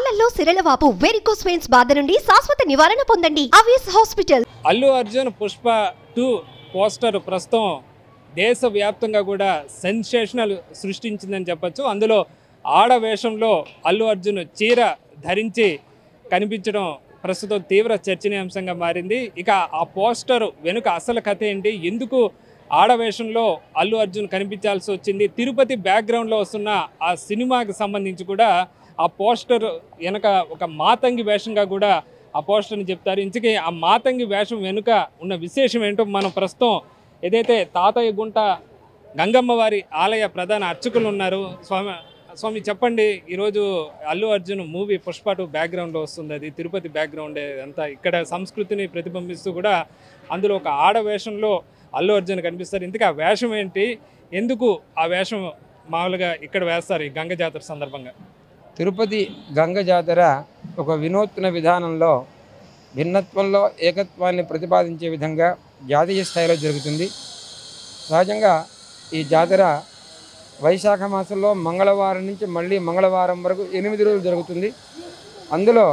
కాళ్లలో సిరలవాపు varicose veins బాధ నుండి శాశ్వత నివారణ పొందండి అవియస్ hospital Allu Arjun Pushpa two poster ప్రస్తుతం దేశవ్యాప్తంగా కూడా సెన్సేషనల్ సృష్టించిందని చెప్పొచ్చు అందులో ఆడ వేషంలో అల్లు అర్జున్ చీర ధరించి కనిపించడం ప్రస్తుతం తీవ్ర చర్చనీయాంశంగా మారింది ఇక ఆ పోస్టర్ వెనుక అసలు కథ ఏంటి ఎందుకు ఆడ వేషంలో అల్లు అర్జున్ కనిపించాల్సి వచ్చింది తిరుపతి బ్యాక్గ్రౌండ్లో వస్తున్న ఆ సినిమాకి సంబంధించి కూడా ఆ పోస్టర్ వెనక ఒక మాతంగి వేషంగా కూడా ఆ పోస్టర్ని చెప్తారు ఇంతకీ ఆ మాతంగి వేషం వెనుక ఉన్న విశేషం ఏంటో మనం ప్రస్తుతం ఏదైతే తాతయ్య గుంట గంగమ్మ వారి ఆలయ ప్రధాన అర్చకులు ఉన్నారు స్వామి స్వామి చెప్పండి ఈరోజు అల్లు అర్జున్ మూవీ పుష్ప టూ బ్యాక్గ్రౌండ్లో వస్తుంది అది తిరుపతి బ్యాక్గ్రౌండ్ అంతా ఇక్కడ సంస్కృతిని ప్రతిబింబిస్తూ కూడా అందులో ఒక ఆడ వేషంలో అల్లు అర్జున్ కనిపిస్తారు ఇంతకీ ఆ వేషం ఏంటి ఎందుకు ఆ వేషం మామూలుగా ఇక్కడ వేస్తారు ఈ గంగ జాతర సందర్భంగా తిరుపతి గంగ జాతర ఒక వినూత్న విధానంలో భిన్నత్వంలో ఏకత్వాన్ని ప్రతిపాదించే విధంగా జాతీయ స్థాయిలో జరుగుతుంది సహజంగా ఈ జాతర వైశాఖ మాసంలో మంగళవారం నుంచి మళ్ళీ మంగళవారం వరకు ఎనిమిది రోజులు జరుగుతుంది అందులో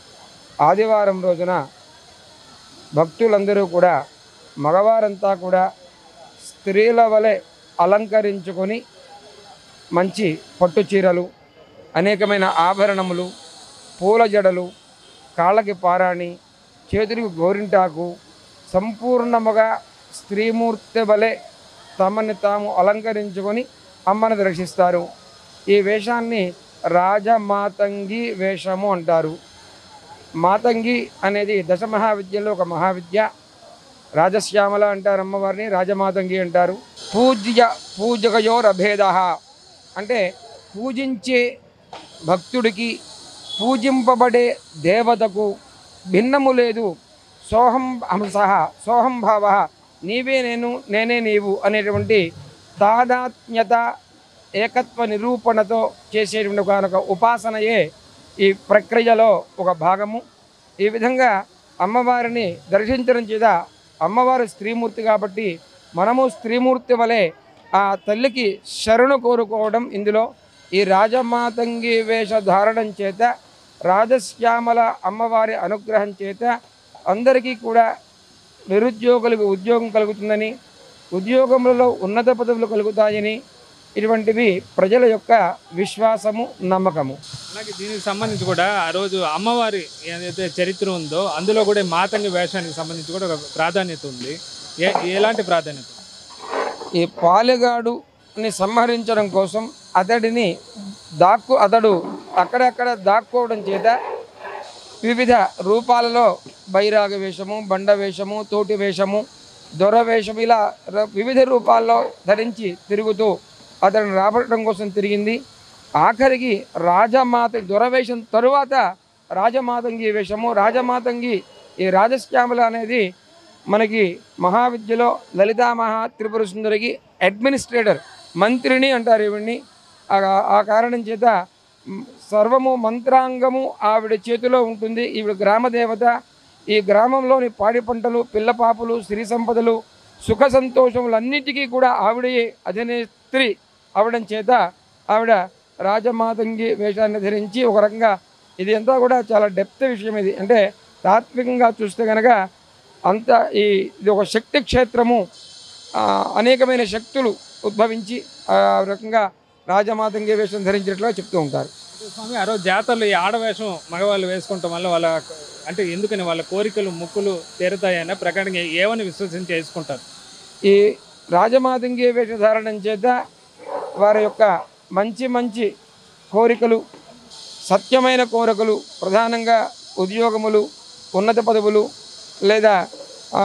ఆదివారం రోజున భక్తులందరూ కూడా మగవారంతా కూడా స్త్రీల వలె అలంకరించుకొని మంచి పట్టు చీరలు అనేకమైన ఆభరణములు పూల జడలు కాళ్ళకి పారాణి చేతులకు గోరింటాకు సంపూర్ణముగా స్త్రీమూర్తి వలె తమని తాము అలంకరించుకొని అమ్మను దర్శిస్తారు ఈ వేషాన్ని రాజమాతంగి వేషము అంటారు మాతంగి అనేది దశమహావిద్యలో ఒక మహావిద్య రాజశ్యామల అంటారు అమ్మవారిని రాజమాతంగి అంటారు పూజ్య పూజకయోరభేద అంటే పూజించే భక్తుడికి పూజింపబడే దేవతకు భిన్నము లేదు సోహం హంస సోహం భావ నీవే నేను నేనే నీవు అనేటువంటి తాదాత్మ్యత ఏకత్వ నిరూపణతో చేసేటువంటి ఒక ఉపాసనయే ఈ ప్రక్రియలో ఒక భాగము ఈ విధంగా అమ్మవారిని దర్శించడం చేత అమ్మవారు స్త్రీమూర్తి కాబట్టి మనము స్త్రీమూర్తి వలె ఆ తల్లికి శరణు కోరుకోవడం ఇందులో ఈ రాజమాతంగి వేష ధారణం చేత రాజశ్యామల అమ్మవారి అనుగ్రహం చేత అందరికీ కూడా నిరుద్యోగులకు ఉద్యోగం కలుగుతుందని ఉద్యోగములలో ఉన్నత పదవులు కలుగుతాయని ఇటువంటివి ప్రజల యొక్క విశ్వాసము నమ్మకము అలాగే దీనికి సంబంధించి కూడా ఆ రోజు అమ్మవారి ఏదైతే చరిత్ర ఉందో అందులో కూడా ఈ మాతంగి వేషానికి సంబంధించి కూడా ఒక ప్రాధాన్యత ఉంది ఏ ఎలాంటి ప్రాధాన్యత ఈ పాలెగాడుని సంహరించడం కోసం అతడిని దాక్కు అతడు అక్కడక్కడ దాక్కోవడం చేత వివిధ రూపాలలో బైరాగ వేషము బండ వేషము తోటి వేషము దొర వేషము ఇలా ర- వివిధ రూపాల్లో ధరించి తిరుగుతూ అతడిని రాబట్టడం కోసం తిరిగింది ఆఖరికి రాజమాత దొరవేషం తరువాత రాజమాతంగి వేషము రాజమాతంగి ఈ రాజశ్యామల అనేది మనకి మహావిద్యలో లలితా మహా త్రిపుర సుందరికి అడ్మినిస్ట్రేటర్ మంత్రిని అంటారు ఈవిడ్ని ఆ- ఆ కారణం చేత మ్, సర్వము మంత్రాంగము ఆవిడ చేతిలో ఉంటుంది ఈవిడ గ్రామదేవత ఈ గ్రామంలోని పాడి పంటలు పిల్లపాపులు సిరి సంపదలు సుఖ సంతోషములన్నిటికీ కూడా ఆవిడయే అధినేత్రి అవడం చేత ఆవిడ రాజమాతంగి వేషాన్ని ధరించి ఒక రకంగా ఇది అంతా కూడా చాలా డెప్త్ విషయం ఇది అంటే తాత్వికంగా చూస్తే కనుక అంత ఈ ఇది ఒక శక్తి క్షేత్రము ఆ, అనేకమైన శక్తులు ఉద్భవించి ఆ రకంగా రాజమాతంగి వేషం ధరించినట్లుగా చెప్తూ ఉంటారు అంటే స్వామి ఆ రోజు జాతరలో ఈ ఆడవేషం మగవాళ్ళు వేసుకుంటాం వల్ల వాళ్ళ అంటే ఎందుకని వాళ్ళ కోరికలు ముక్కులు తీరుతాయన్న ప్రకారంగా ఏమని విశ్వసించి వేసుకుంటారు ఈ రాజమాతంగి వేషధారణం చేత వారి యొక్క మంచి మంచి కోరికలు సత్యమైన కోరికలు ప్రధానంగా ఉద్యోగములు ఉన్నత పదవులు లేదా ఆ,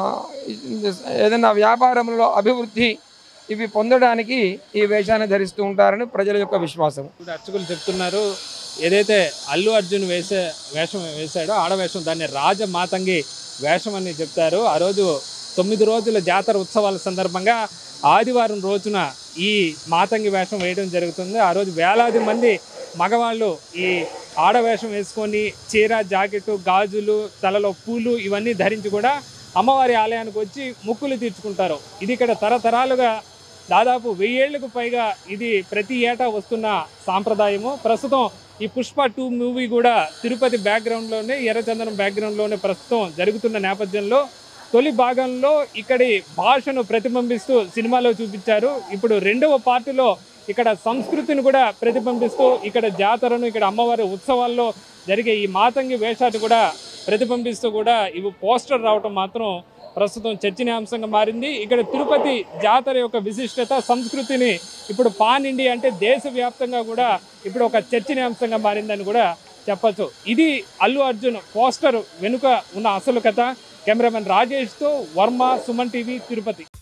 ఏదైనా వ్యాపారంలో అభివృద్ధి ఇవి పొందడానికి ఈ వేషాన్ని ధరిస్తూ ఉంటారని ప్రజల యొక్క విశ్వాసం ఇప్పుడు అర్చకులు చెప్తున్నారు ఏదైతే అల్లు అర్జున్ వేసే వేషం వేశాడో ఆడవేషం దాన్ని రాజమాతంగి వేషం అని చెప్తారు ఆ రోజు తొమ్మిది రోజుల జాతర ఉత్సవాల సందర్భంగా ఆదివారం రోజున ఈ మాతంగి వేషం వేయడం జరుగుతుంది ఆ రోజు వేలాది మంది మగవాళ్ళు ఈ ఆడవేషం వేసుకొని చీర జాకెట్ గాజులు తలలో పూలు ఇవన్నీ ధరించి కూడా అమ్మవారి ఆలయానికి వచ్చి ముక్కులు తీర్చుకుంటారు ఇది ఇక్కడ తరతరాలుగా దాదాపు వెయ్యేళ్లకు పైగా ఇది ప్రతి ఏటా వస్తున్న సాంప్రదాయము ప్రస్తుతం ఈ పుష్ప టూ మూవీ కూడా తిరుపతి బ్యాక్గ్రౌండ్లోనే ఎర్రచందనం బ్యాక్గ్రౌండ్లోనే ప్రస్తుతం జరుగుతున్న నేపథ్యంలో తొలి భాగంలో ఇక్కడి భాషను ప్రతిబింబిస్తూ సినిమాలో చూపించారు ఇప్పుడు రెండవ పార్టీలో ఇక్కడ సంస్కృతిని కూడా ప్రతిబింబిస్తూ ఇక్కడ జాతరను ఇక్కడ అమ్మవారి ఉత్సవాల్లో జరిగే ఈ మాతంగి వేషాన్ని కూడా ప్రతిబింబిస్తూ కూడా ఇవి పోస్టర్ రావటం మాత్రం ప్రస్తుతం చర్చనీయాంశంగా మారింది ఇక్కడ తిరుపతి జాతర యొక్క విశిష్టత సంస్కృతిని ఇప్పుడు పాన్ ఇండియా అంటే దేశవ్యాప్తంగా కూడా ఇప్పుడు ఒక చర్చనీయాంశంగా మారిందని కూడా చెప్పొచ్చు ఇది అల్లు అర్జున్ పోస్టర్ వెనుక ఉన్న అసలు కథ కెమెరామెన్ రాజేష్తో వర్మ సుమన్ టీవీ తిరుపతి